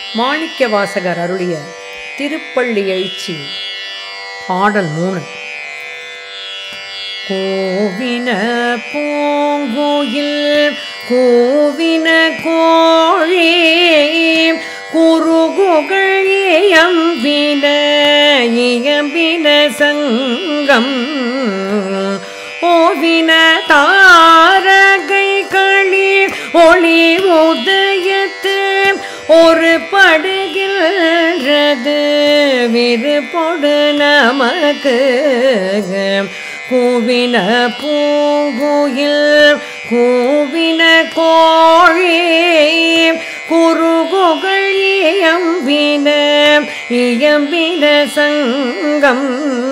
மாணிக்க வாசகர் அருளிய திருப்பள்ளி எழுச்சி பாடல் மூணு கோவின பூங்குயில் கோவின கோழி குறுகுகள் இயம்பின இயம்பின சங்கம் ஓவின தாரகை களி ஒளி உதயத்து ஒரு படுகின்றது விருப்பொடு நமக்கு கூவின பூங்குயில் கூவின கோழி குறுகுகள் இயம்பின இயம்பின சங்கம்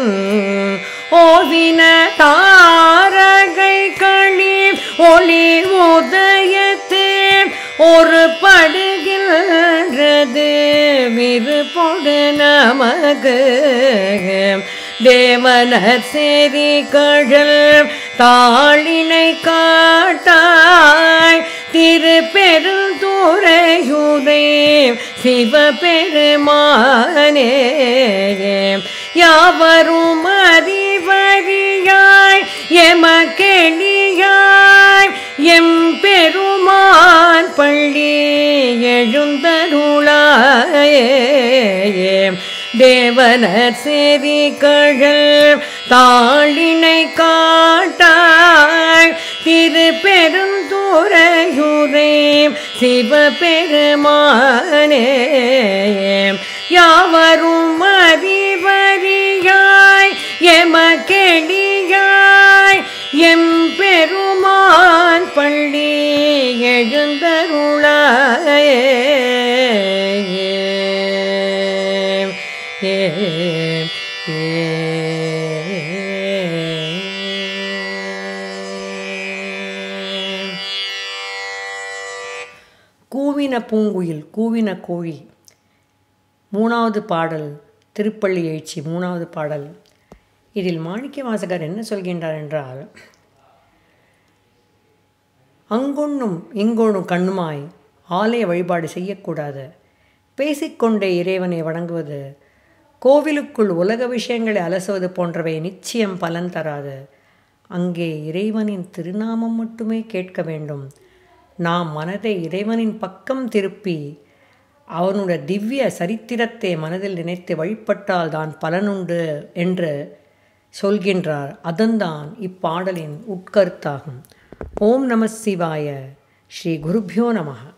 ஓவின தாரகை களி ஒளி உதயத்து ஒரு படுகின்றது விருப்பொடு நமக்கு தேவனர் செறி கழல் தாளினை காட்டாய் திருப்பெருந்துறையுரை சிவபெருமானே யாவரும் அறிவறியாய் எமக்கெளியாய் எம் பெருமான் பள்ளி எழுந்தருளாயே தேவனர் செறி கழல் தாளினை காட்டாய் திருப்பெருந்துறையுரை சிவபெருமானே யாவரும் அறிவறியாய் எமக்கெளியாய் எம் பெருமான் பள்ளி எழுந்தருளாயே ஏ கூவின பூங்குயில் கூவின கோழி மூணாவது பாடல் திருப்பள்ளி எழுச்சி மூணாவது பாடல் இதில் மாணிக்க வாசகர் என்ன சொல்கின்றார் என்றால் அங்கொன்னும் இங்கொன்னும் கண்ணுமாய் ஆலய வழிபாடு செய்யக்கூடாது பேசிக்கொண்டே இறைவனை வணங்குவது கோவிலுக்குள் உலக விஷயங்களை அலசுவது போன்றவை நிச்சயம் பலன் தராது அங்கே இறைவனின் திருநாமம் மட்டுமே கேட்க வேண்டும் நாம் மனதை இறைவனின் பக்கம் திருப்பி அவனுடைய திவ்ய சரித்திரத்தை மனதில் நினைத்து வழிபட்டால் தான் பலனுண்டு என்று சொல்கின்றார் அதன்தான் இப்பாடலின் உட்கருத்தாகும் ஓம் நம சிவாய ஸ்ரீ குருப்பியோ நமः